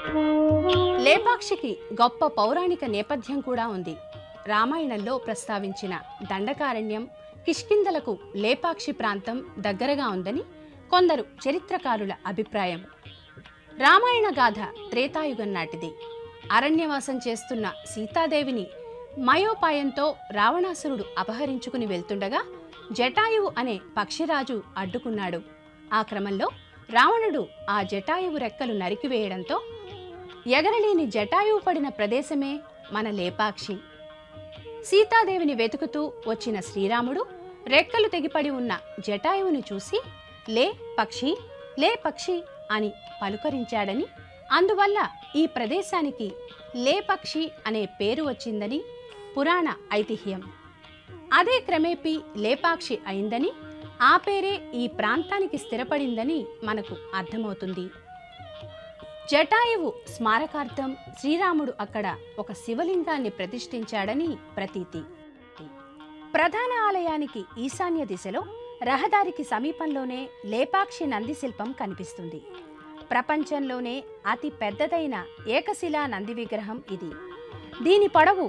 లేపాక్షికి గొప్ప పౌరాణిక నేపథ్యం కూడా ఉంది రామాయణంలో ప్రస్తావించిన దండకారణ్యం కిష్కిందలకు లేపాక్షి ప్రాంతం దగ్గరగా ఉందని కొందరు చరిత్రకారుల అభిప్రాయం రామాయణ గాథ త్రేతాయుగం నాటిది అరణ్యవాసం చేస్తున్న సీతాదేవిని మయోపాయంతో రావణాసురుడు అపహరించుకుని వెళ్తుండగా జటాయువు అనే పక్షిరాజు అడ్డుకున్నాడు ఆ క్రమంలో రావణుడు ఆ జటాయువు రెక్కలు నరికివేయడంతో ఎగరలేని జటాయువు పడిన ప్రదేశమే మన లేపాక్షి సీతాదేవిని వెతుకుతూ వచ్చిన శ్రీరాముడు రెక్కలు తెగిపడి ఉన్న జటాయువుని చూసి లే పక్షి లే పక్షి అని పలుకరించాడని అందువల్ల ఈ ప్రదేశానికి లేపక్షి అనే పేరు వచ్చిందని పురాణ ఐతిహ్యం అదే క్రమేపీ లేపాక్షి అయిందని ఆ పేరే ఈ ప్రాంతానికి స్థిరపడిందని మనకు అర్థమవుతుంది జటాయువు స్మారకార్థం శ్రీరాముడు అక్కడ ఒక శివలింగాన్ని ప్రతిష్ఠించాడని ప్రతీతి ప్రధాన ఆలయానికి ఈశాన్య దిశలో రహదారికి సమీపంలోనే లేపాక్షి నంది శిల్పం కనిపిస్తుంది ప్రపంచంలోనే అతి పెద్దదైన ఏకశిలా నంది విగ్రహం ఇది దీని పొడవు